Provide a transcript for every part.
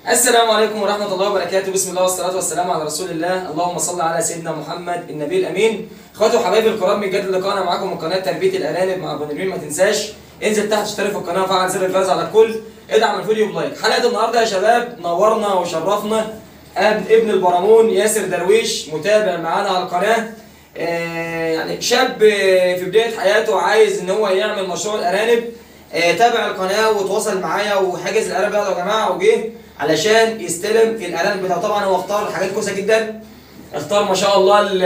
السلام عليكم ورحمة الله وبركاته بسم الله والصلاة والسلام على رسول الله اللهم صل على سيدنا محمد النبي الأمين اخواتي وحبايبي الكرام من جد لقاءنا معاكم من قناة تربية الأرانب مع أبو نبيل ما تنساش انزل تحت اشترك في القناة وفعل زر الجرس على الكل ادعم الفيديو بلايك حلقة النهاردة يا شباب نورنا وشرفنا ابن ابن البرامون ياسر درويش متابع معانا على القناة آه، يعني شاب آه، في بداية حياته عايز ان هو يعمل مشروع الأرانب آه، تابع القناة وتواصل معايا وحجز الأرانب بتاعته يا جماعة وجه علشان يستلم الأرانب بتاعته طبعا هو اختار حاجات كويسة جدا اختار ما شاء الله ال-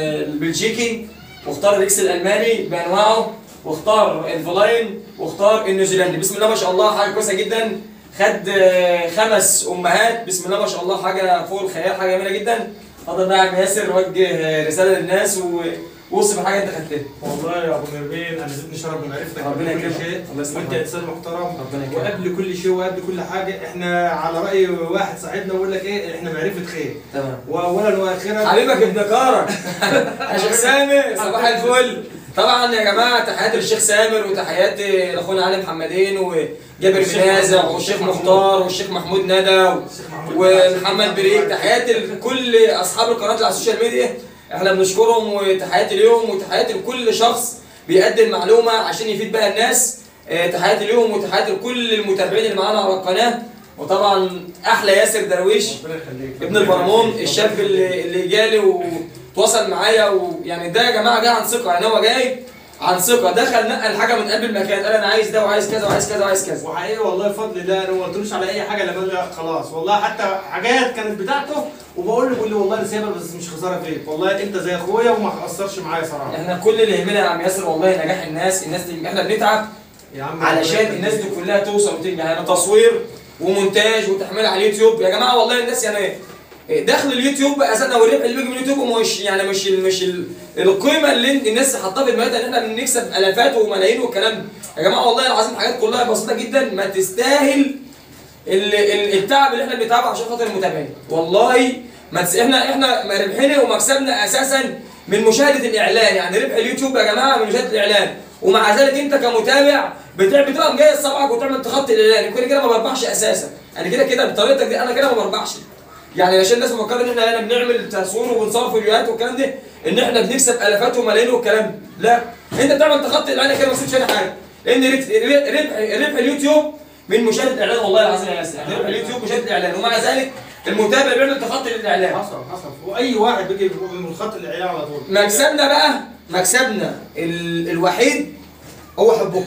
البلجيكي واختار الريكس الألماني بأنواعه واختار الفلاين واختار النيوزيلندي بسم الله ما شاء الله حاجة كويسة جدا خد آه، خمس أمهات بسم الله ما شاء الله حاجة فوق الخيال حاجة جميلة جدا اتفضل بقى يا عم ياسر وجه آه، رسالة للناس ووصف الحاجة أنت خدتها والله يا ابو نرمين انا زدني شرف بمعرفتك ربنا قبل كل يكرمك. شيء الله يسلمك. وانت انسان محترم ربنا يكرمك. وقبل كل شيء وقبل كل حاجه احنا على راي واحد صاحبنا بيقول لك ايه احنا معرفه خير تمام واولا واخيرا حبيبك ابن كارك يا شيخ سامر صباح الفل طبعا يا جماعه تحياتي للشيخ سامر وتحياتي لاخونا علي محمدين وجابر والشيخ بنازع محمود. والشيخ مختار والشيخ محمود ندى و- الشيخ محمود ومحمد بريك تحياتي لكل اصحاب القناه اللي على السوشيال ميديا احنا بنشكرهم وتحياتي ليهم وتحياتي لكل شخص بيقدم معلومه عشان يفيد بها الناس اه، تحياتي ليهم وتحياتي لكل المتابعين اللي معانا على القناه وطبعا احلى ياسر درويش ربنا يخليك ابن البرمون الشاب اللي اللي جالي وتواصل معايا ويعني ده يا جماعه جاي عن ثقه يعني هو جاي عن ثقه دخل نقل حاجه من قلب المكان قال انا عايز ده وعايز كذا وعايز كذا وعايز كذا وحقيقي والله بفضل الله انا ما قلتلوش على اي حاجه لما قال لي خلاص والله حتى حاجات كانت بتاعته وبقول له بيقول لي والله انا سايبها بس مش خساره فيك والله انت زي اخويا وما قصرش معايا صراحه احنا كل اللي يهمنا يا عم ياسر والله نجاح الناس الناس دي احنا بنتعب يا عم علشان ربنا الناس يخليك. دي كلها توصل وتنجح يعني تصوير ومونتاج وتحميل على اليوتيوب يا جماعه والله الناس يعني دخل اليوتيوب اساسا والربح اللي بيجي من اليوتيوب مش يعني مش ال مش ال القيمه اللي الناس حاطاها في دماغها ان احنا بنكسب الافات وملايين والكلام ده يا جماعه والله العظيم حاجات كلها بسيطه جدا ما تستاهل ال- ال- التعب اللي احنا بنتعبه عشان خاطر المتابعين والله ما تس... احنا احنا ربحنا ومكسبنا اساسا من مشاهده الاعلان يعني ربح اليوتيوب يا جماعه من مشاهده الاعلان ومع ذلك انت كمتابع بتع- بتبقى مجهز صبعك وتعمل تخطي الاعلان كده كده ما بربحش اساسا انا كده كده بطريقتك دي انا كده ما بربحش يعني عشان الناس مفكره ان احنا هنا بنعمل تصوير وبنصور فيديوهات والكلام ده ان احنا بنكسب الافات وملايين والكلام ده لا انت بتعمل تخطي الاعلان كده ما تسيبش اي حاجه لان ربح ربح ربح اليوتيوب من مشاهده الاعلان والله العظيم يا ياسر ربح اليوتيوب مشاهده الاعلان ومع ذلك المتابع بيعمل تخطي للاعلان حصل حصل واي واحد بيجي من خط الاعلان على طول مكسبنا بقى مكسبنا ال... الوحيد هو حبكم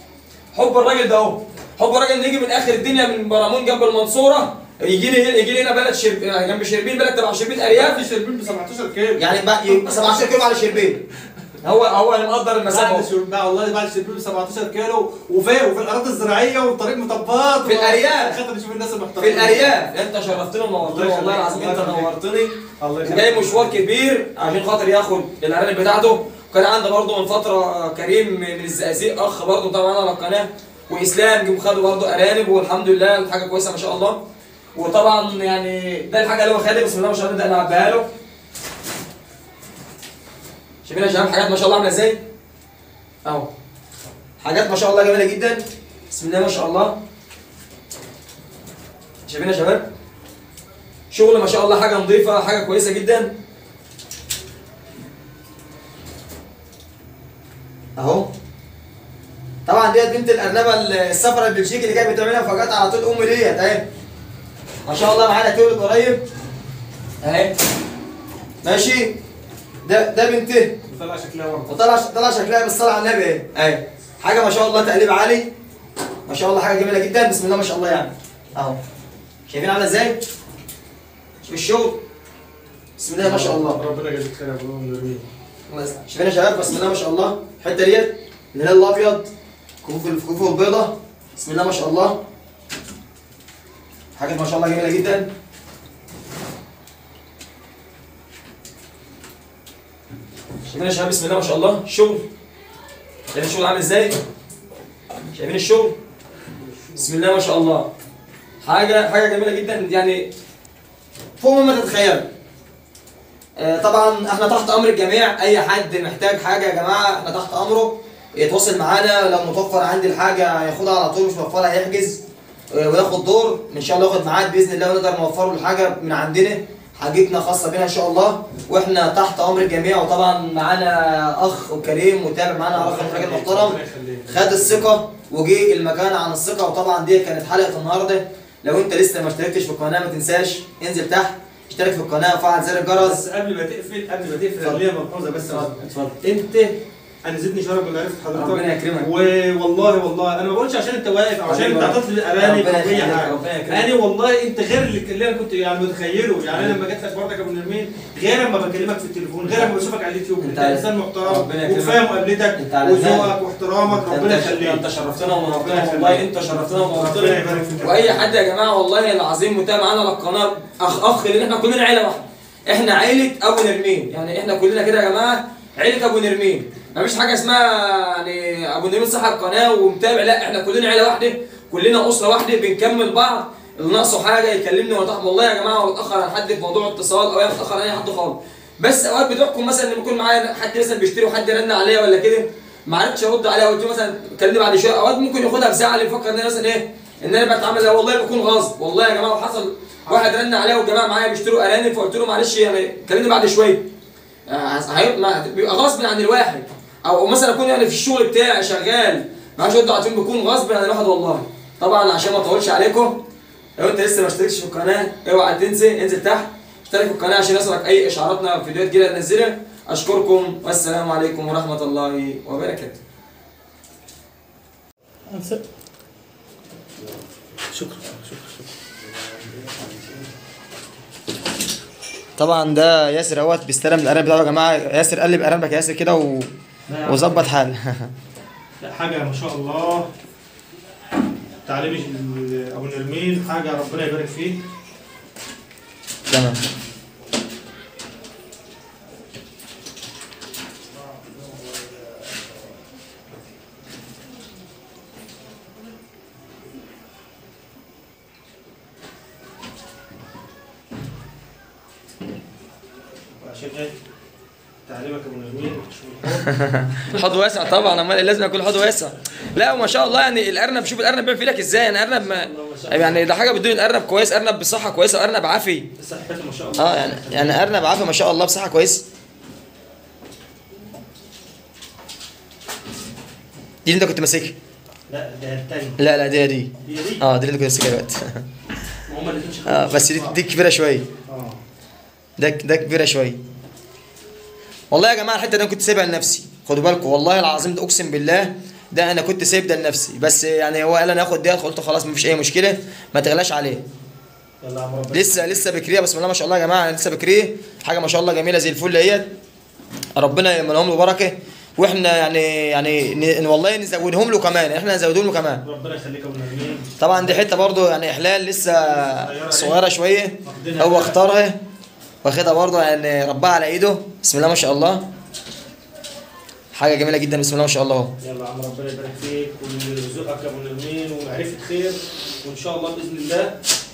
حب الراجل ده اهو حب الراجل اللي يجي من اخر الدنيا من برامون جنب المنصوره يجي لي هنا يجي لي هنا بلد شرب يعني جنب شربين بلد تبع شربين ارياف في شربين ب 17 كيلو يعني بقى يبقى 17 كيلو على شربين هو هو اللي مقدر المسافه بعد اهو. شرب بقى والله بعد شربين ب 17 كيلو وفي وفي الاراضي الزراعيه والطريق مطبات في الأرياف. خاطر نشوف الناس في المحترمين الارياف انت شرفتني ونورتني الله والله يخليك، العظيم الله انت يخليك. نورتني الله يخليك. وجاي مشوار كبير عشان خاطر ياخد الارانب بتاعته وكان عندي برضه من فتره كريم من الزقازيق اخ برضه طبعا على القناه واسلام جم خدوا برضه ارانب والحمد لله حاجه كويسه ما شاء الله وطبعا يعني ده الحاجه اللي هو خدها بسم الله ما شاء الله نبدا نعبيها له شايفين يا شباب حاجات ما شاء الله عامله ازاي اهو حاجات ما شاء الله جميله جدا بسم الله ما شاء الله شايفين يا شباب شغل ما شاء الله حاجه نظيفه حاجه كويسه جدا اهو طبعا ديت بنت الارنبه الصفراء البلجيكي اللي كانت بتعملها مفاجات على طول ام ديت اهي ما شاء الله معانا تولد قريب اهي ماشي ده ده بنته طلع شكلها ورد وطلع طلع شكلها بالصلاه على النبي اهي اهي حاجه ما شاء الله تقليب عالي ما شاء الله حاجه جميله جدا بسم الله ما شاء الله يعني اهو شايفين عامله ازاي شوف الشغل بسم الله ما شاء الله ربنا يجزيك خير يا ابو نرمين الله يسلمك شايفين يا شباب بسم الله ما شاء الله الحته ديت الهلال الابيض كفوف الكفوف البيضاء بسم الله ما شاء الله حاجه ما شاء الله جميله جدا شايفين يا شباب بسم الله ما شاء الله الشغل شايفين الشغل عامل ازاي شايفين الشغل بسم الله ما شاء الله حاجه حاجه جميله جدا يعني فوق ما تتخيل آه، طبعا احنا تحت امر الجميع اي حد محتاج حاجه يا جماعه احنا تحت امره يتواصل معانا لو متوفر عندي الحاجه هياخدها على طول مش موفرها هيحجز آه، وياخد دور ان شاء الله ياخد ميعاد باذن الله ونقدر نوفر له الحاجه من عندنا حاجتنا خاصه بينا ان شاء الله واحنا تحت امر الجميع وطبعا معانا اخ وكريم متابع معانا اخ راجل محترم ربنا يخليك. خد الثقه وجه المكان عن الثقه وطبعا دي كانت حلقه النهارده لو انت لسه ما اشتركتش في القناه ما تنساش انزل تحت اشترك في القناه وفعل زر الجرس بس قبل ما تقفل قبل ما تقفل اتفضل. انا ليا ملحوظه بس اتفضل انت انا زدني شرف من عرفت حضرتك ربنا يكرمك. والله والله انا ما بقولش عشان انت واقف او عشان حبيبي انت حاطط لي الارانب ربنا او اي يخليك، حاجه ربنا يكرمك. انا والله انت غير اللي اللي انا كنت يعني متخيله يعني انا لما جيت لك برضك يا ابو نرمين غير اما بكلمك في التليفون غير اما بشوفك على اليوتيوب انت انت انسان محترم ربنا يكرمك. وكفايه مقابلتك انت على وذوقك دماغي. واحترامك ربنا يخليك انت شرفتنا ربنا ونورتنا يخليك. والله انت شرفتنا ربنا ونورتنا يبارك فيك واي حد يا جماعه والله العظيم متابع معانا على القناه اخ اخ لان احنا كلنا عيله واحده احنا عيله ابو نرمين يعني احنا كلنا كده يا جماعه عيله ابو نرمين مفيش حاجه اسمها يعني ابو نرمين صاحب القناه ومتابع لا احنا كلنا عيله واحده كلنا اسره واحده بنكمل بعض اللي ناقصه حاجه يكلمني وضح والله يا جماعه هو اتاخر عن حد في موضوع اتصال او يتاخر عن اي حد خالص بس اوقات بتحكم مثلا ان بيكون معايا حد مثلا بيشتري وحد رن عليا ولا كده ما عرفتش ارد عليها قلت له مثلا كلمني بعد شويه اوقات ممكن ياخدها بساعه اللي يفكر ان انا مثلا ايه ان انا بتعامل زي والله بكون غصب والله يا جماعه وحصل واحد رن عليا والجماعه معايا بيشتروا ارانب فقلت له معلش يعني كلمني بعد شويه آه، هي- ما- بيبقى غصب عن الواحد او مثلا اكون يعني في الشغل بتاعي شغال ما عادش ارد على طول بيكون غصب عن الواحد والله طبعا عشان ما اطولش عليكم لو انت لسه ما اشتركتش في القناه اوعى تنسى انزل تحت اشترك في القناه عشان يصلك اي اشعاراتنا فيديوهات جديده ننزلها اشكركم والسلام عليكم ورحمه الله وبركاته شكرا شكرا طبعا ده ياسر اهوت بيستلم الارانب بتاعه يا جماعه ياسر قلب ارانبك يا ياسر كده و... وظبط حال لا حاجة ما شاء الله تعليم ال- أبو نرمين حاجة ربنا يبارك فيه تمام عشان إيه تعليمك أبو نرمين حوض واسع طبعا امال لازم يكون حوض واسع لا وما شاء الله يعني الارنب شوف الارنب بيعمل في ايدك ازاي يعني ارنب ما يعني ده حاجه بدون الارنب كويس ارنب بصحه كويسه ارنب عافي صحته ما شاء الله اه يعني يعني ارنب عافي ما شاء الله بصحه كويسه دي اللي انت كنت ماسكها لا ده التاني لا لا دي دي هي دي اه دي اللي انت كنت ماسكها دلوقتي ما هما الاتنين شغالين. اه بس دي, دي كبيره شويه اه ده ده كبيره شويه والله يا جماعه الحته دي انا كنت سايبها لنفسي خدوا بالكم والله العظيم ده اقسم بالله ده انا كنت سايب ده لنفسي بس يعني هو قال انا هاخد ديت قلت خلاص مفيش اي مشكله ما تغلاش عليه يلا يا عم ربنا لسه لسه بكريه بسم الله ما شاء الله يا جماعه لسه بكريه حاجه ما شاء الله جميله زي الفل اهيت ربنا يمنهم له بركه واحنا يعني يعني ن- والله نزودهم له كمان احنا نزودهم له كمان ربنا يخليك يا ابو نرمين طبعا دي حته برضو يعني احلال لسه صغيره شويه هو اختارها واخدها برضو يعني ربها على ايده بسم الله ما شاء الله حاجه جميله جدا بسم الله ما شاء الله اهو يلا يا عم ربنا يبارك فيك ويرزقك يا ابو نرمين ومعرفه خير وان شاء الله باذن الله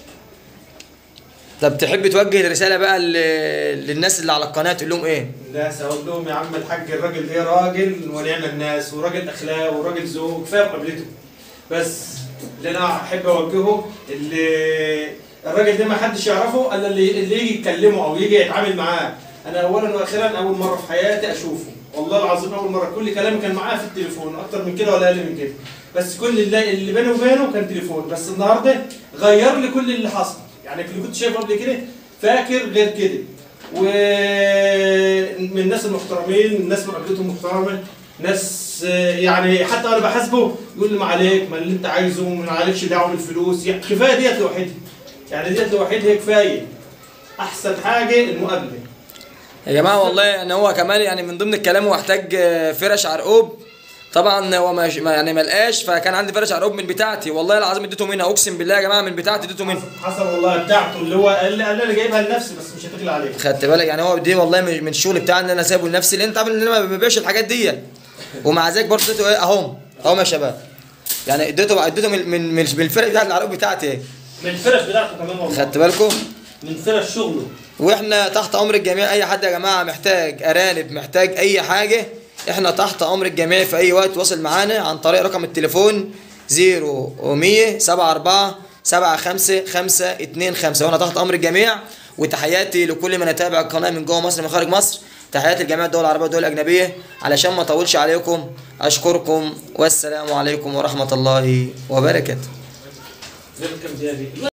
طب تحب توجه رساله بقى ل- للناس اللي على القناه تقول لهم ايه الناس اقول لهم يا عم الحاج الراجل ده راجل ونعم الناس وراجل اخلاق وراجل ذوق كفايه مقابلته بس اللي انا احب اوجهه اللي الراجل ده ما حدش يعرفه الا اللي اللي يجي يتكلمه او يجي يتعامل معاه انا اولا واخيرا اول مره في حياتي اشوفه والله العظيم اول مره كل كلامي كان معاه في التليفون اكتر من كده ولا اقل من كده بس كل اللي, اللي بيني وبينه كان تليفون بس النهارده غير لي كل اللي حصل يعني اللي كنت شايفه قبل كده فاكر غير كده ومن الناس المحترمين الناس مقابلتهم محترمه ناس آه، يعني حتى انا بحاسبه يقول لي ما عليك ما اللي انت عايزه ما عليكش دعوه بالفلوس يعني كفايه ديت لوحدها يعني ديت لوحدها كفايه احسن حاجه المقابله يا جماعه والله يعني هو كمان يعني من ضمن الكلام هو احتاج آه، فرش عرقوب طبعا هو ما ما- يعني ما لقاش فكان عندي فرش عرقوب من بتاعتي والله العظيم اديته منها اقسم بالله يا جماعه من بتاعتي اديته منها حصل والله بتاعته اللي هو قال لي قال لي انا جايبها لنفسي بس مش هتغلى عليك خدت بالك يعني هو دي والله من من الشغل بتاعي ان انا سايبه لنفسي لان انت عارف ان انا ما ببيعش الحاجات دي ومع ذلك برضه اديته ايه اهم اهم يا شباب يعني اديته اديته من من من من الفرق بتاعت العرقوب بتاعتي ايه من الفرش بتاعته كمان والله خدت بالكم من فرش شغله واحنا تحت امر الجميع اي حد يا جماعه محتاج ارانب محتاج اي حاجه احنا تحت امر الجميع في اي وقت واصل معانا عن طريق رقم التليفون 0 و100 7 4 7 5 5 2 5 وانا تحت امر الجميع وتحياتي لكل من يتابع القناه من جوه مصر من خارج مصر تحياتي لجميع الدول العربيه والدول الاجنبيه علشان ما اطولش عليكم اشكركم والسلام عليكم ورحمه الله وبركاته زي ما كان زيادة.